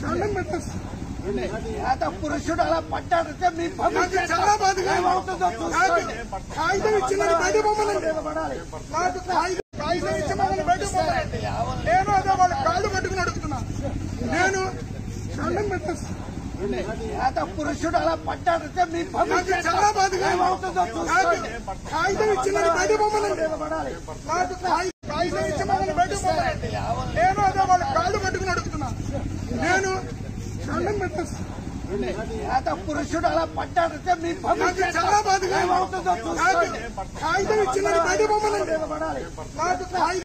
దండం పెట్టేసి పేద పురుషుడు అలా పట్టాడితే మీ నాకు చాలా బాధగా ఉంది. ఏమవుతుందో నాకు చూసుకోండి. కాగితం ఇచ్చి నన్ను బయట పొమ్మనండి పడాలి. నాకు కాగి- కాగితం ఇచ్చి మమ్మల్ని బయట పొమ్మనండి నేను అదే వాళ్ళ కాళ్ళు పట్టుకుని అడుగుతున్నా నేను దండం పెట్టేసి పేద పురుషుడు అలా పట్టాడితే మీ నాకు చాలా బాధగా ఉంది. ఏమవుతుందో నాకు చూసుకోండి. కాగితం ఇచ్చి నన్ను బయట పొమ్మనండి పడాలి. నాకు కాగి- కాగితం ఇచ్చి మమ్మల్ని బయట పొమ్మనండి నేను అదే వాళ్ళ కాళ్ళు పట్టుకుని అడుగుతున్నా నేను దండం పెట్టేసి పేద పురుషుడు అలా పట్టాడితే మీ నాకు చాలా బాధగా ఉంది. ఏమవుతుందో నాకు చూసుకోండి. కాగితం ఇచ్చి నన్ను బయట పొమ్మనండి పడాలి. నాకు కాగి-